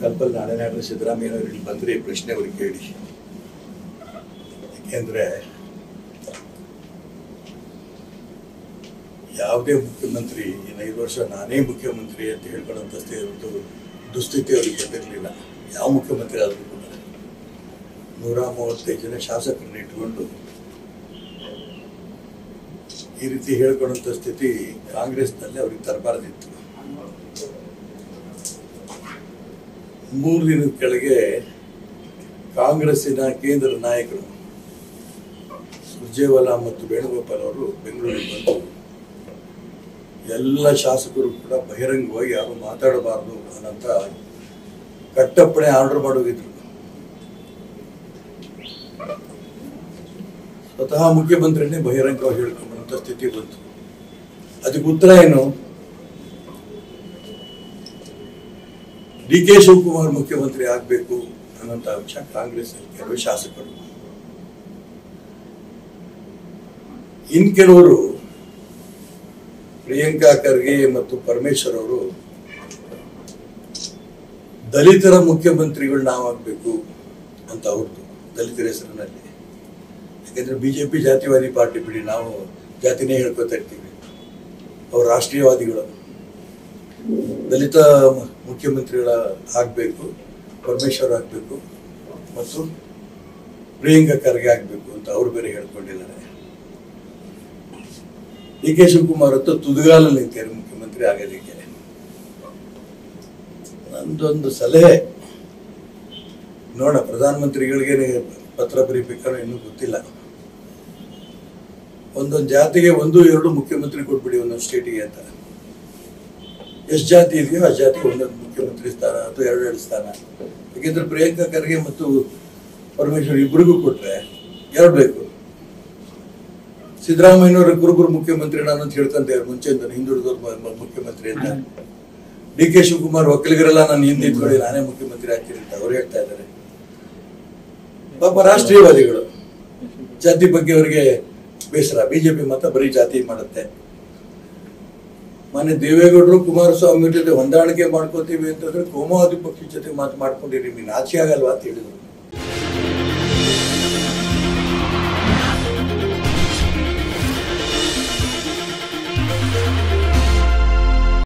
ಕಲ್ಪಲ್ ನಾಳೆ ನಾಳೆ ಸಿದ್ದರಾಮಯ್ಯನವರು ಇಲ್ಲಿ ಬಂದರೆ ಈ ಪ್ರಶ್ನೆ ಅವ್ರಿಗೆ ಕೇಳಿ ಯಾಕೆಂದ್ರೆ ಯಾವುದೇ ಮುಖ್ಯಮಂತ್ರಿ ಇನ್ನು ಐದು ವರ್ಷ ನಾನೇ ಮುಖ್ಯಮಂತ್ರಿ ಅಂತ ಹೇಳ್ಕೊಳ್ಳೋಂಥಷ್ಟೇ ಒಂದು ದುಸ್ಥಿತಿ ಅವ್ರಿಗೆ ಬಂದಿರಲಿಲ್ಲ ಯಾವ ಮುಖ್ಯಮಂತ್ರಿ ಆದರೂ ಕೂಡ ನೂರ ಮೂವತ್ತೈದು ಜನ ಶಾಸಕರನ್ನ ಇಟ್ಕೊಂಡು ಈ ರೀತಿ ಹೇಳ್ಕೊಳ್ಳೋಂಥ ಸ್ಥಿತಿ ಕಾಂಗ್ರೆಸ್ನಲ್ಲಿ ಅವ್ರಿಗೆ ತರಬಾರ್ದಿತ್ತು ಮೂರು ದಿನದ ಕೆಳಗೆ ಕಾಂಗ್ರೆಸ್ಸಿನ ಕೇಂದ್ರ ನಾಯಕರು ಸುರ್ಜೇವಾಲಾ ಮತ್ತು ವೇಣುಗೋಪಾಲ್ ಅವರು ಬೆಂಗಳೂರಿಗೆ ಬಂದು ಎಲ್ಲ ಶಾಸಕರು ಕೂಡ ಬಹಿರಂಗವಾಗಿ ಯಾರು ಮಾತಾಡಬಾರ್ದು ಅನ್ನೋಂಥ ಕಟ್ಟಪ್ಪಣೆ ಆರ್ಡರ್ ಮಾಡೋಗಿದ್ರು ಸ್ವತಃ ಮುಖ್ಯಮಂತ್ರಿನೇ ಬಹಿರಂಗವಾಗಿ ಹೇಳ್ಕೊಂಬಂತ ಸ್ಥಿತಿ ಬಂತು ಅದಕ್ಕೆ ಉತ್ತರ ಏನು ಡಿ ಕೆ ಶಿವಕುಮಾರ್ ಮುಖ್ಯಮಂತ್ರಿ ಆಗಬೇಕು ಅನ್ನೋಂಥ ಅಂಶ ಕಾಂಗ್ರೆಸ್ ಕೆಲವು ಶಾಸಕರು ಇನ್ ಕೆಲವರು ಪ್ರಿಯಾಂಕಾ ಖರ್ಗೆ ಮತ್ತು ಪರಮೇಶ್ವರ್ ಅವರು ದಲಿತರ ಮುಖ್ಯಮಂತ್ರಿಗಳು ನಾವಾಗಬೇಕು ಅಂತ ಅವ್ರದ್ದು ದಲಿತರ ಹೆಸರಿನಲ್ಲಿ ಯಾಕಂದ್ರೆ ಬಿಜೆಪಿ ಜಾತಿವಾದಿ ಪಾರ್ಟಿ ಬಿಡಿ ನಾವು ಜಾತಿನೇ ಹೇಳ್ಕೊತಾ ಇರ್ತೀವಿ ಅವ್ರು ರಾಷ್ಟ್ರೀಯವಾದಿಗಳು ದಲಿತ ಮ- ಮುಖ್ಯಮಂತ್ರಿಗಳ ಆಗಬೇಕು ಪರಮೇಶ್ವರ್ ಆಗಬೇಕು ಮತ್ತು ಪ್ರಿಯಾಂಕಾ ಖರ್ಗೆ ಆಗಬೇಕು ಅಂತ ಅವರು ಬೇರೆ ಹೇಳ್ಕೊಂಡಿದ್ದಾರೆ ಡಿ ಕೆ ಶಿವಕುಮಾರ್ ಹತ್ತು ತುದಿಗಾಲಲ್ಲಿ ನಿಂತಿದ್ದಾರೆ ಮುಖ್ಯಮಂತ್ರಿ ಆಗೋದಕ್ಕೆ ನಂದೊಂದು ಸಲಹೆ ನೋಡ ಪ್ರಧಾನಮಂತ್ರಿಗಳಿಗೆ ಪತ್ರ ಬರೀಬೇಕಾದ್ರೆ ಇನ್ನೂ ಗೊತ್ತಿಲ್ಲ ಒಂದೊಂದು ಜಾತಿಗೆ ಒಂದು ಎರಡು ಮುಖ್ಯಮಂತ್ರಿ ಕೊಟ್ಬಿಡಿ ಒಂದೊಂದು ಸ್ಟೇಟಿಗೆ ಅಂತ ಎಷ್ಟು ಜಾತಿ ಇದೆಯೋ ಆ ಜಾತಿಗೆ ಒಂದೊಂದು ಮುಖ್ಯಮಂತ್ರಿ ಸ್ಥಾನ ಅಥವಾ ಎರಡು ಎರಡು ಸ್ಥಾನ ಯಾಕೆಂದ್ರೆ ಪ್ರಿಯಾಂಕಾ ಖರ್ಗೆ ಮತ್ತು ಪರಮೇಶ್ವರ್ ಇಬ್ಬರಿಗೂ ಕೊಟ್ರೆ ಎರಡು ಬೇಕು ಸಿದ್ದರಾಮಯ್ಯನವರು ಗುರುಗುರು ಮುಖ್ಯಮಂತ್ರಿ ನಾನು ಅಂತ ಹೇಳ್ಕೊಂತಾರೆ ಮುಂಚೆಯಿಂದ ಹಿಂದುಳಿದವ್ರ ಮ- ಮ- ಮುಖ್ಯಮಂತ್ರಿ ಅಂತ ಡಿ ಕೆ ಶಿವಕುಮಾರ್ ಒಕ್ಕಲಿಗರೆಲ್ಲ ನಾನು ಹಿಂದೆ ಇಟ್ಕೊಳ್ಳಿ ನಾನೇ ಮುಖ್ಯಮಂತ್ರಿ ಆಗ್ತೀನಿ ಅಂತ ಅವ್ರು ಹೇಳ್ತಾ ಇದ್ದಾರೆ ಪಾಪ ರಾಷ್ಟ್ರೀಯವಾದಿಗಳು ಜಾತಿ ಬಗ್ಗೆ ಅವರಿಗೆ ಬೇಸರ ಬಿಜೆಪಿ ಮತ ಬರೀ ಜಾತಿ ಮಾಡುತ್ತೆ ಮೊನ್ನೆ ದೇವೇಗೌಡರು ಕುಮಾರಸ್ವಾಮಿ ಜೊತೆ ಹೊಂದಾಣಿಕೆ ಮಾಡ್ಕೋತೀವಿ ಅಂತಂದ್ರೆ ಕೋಮುವಾದಿ ಪಕ್ಷದ ಜೊತೆ ಮಾತು ಮಾಡ್ಕೊಂಡಿರಿ ನಿಮ್ಗೆ ನಾಚಿ ಆಗಲ್ವಾ ಅಂತ ಹೇಳಿದ್ರು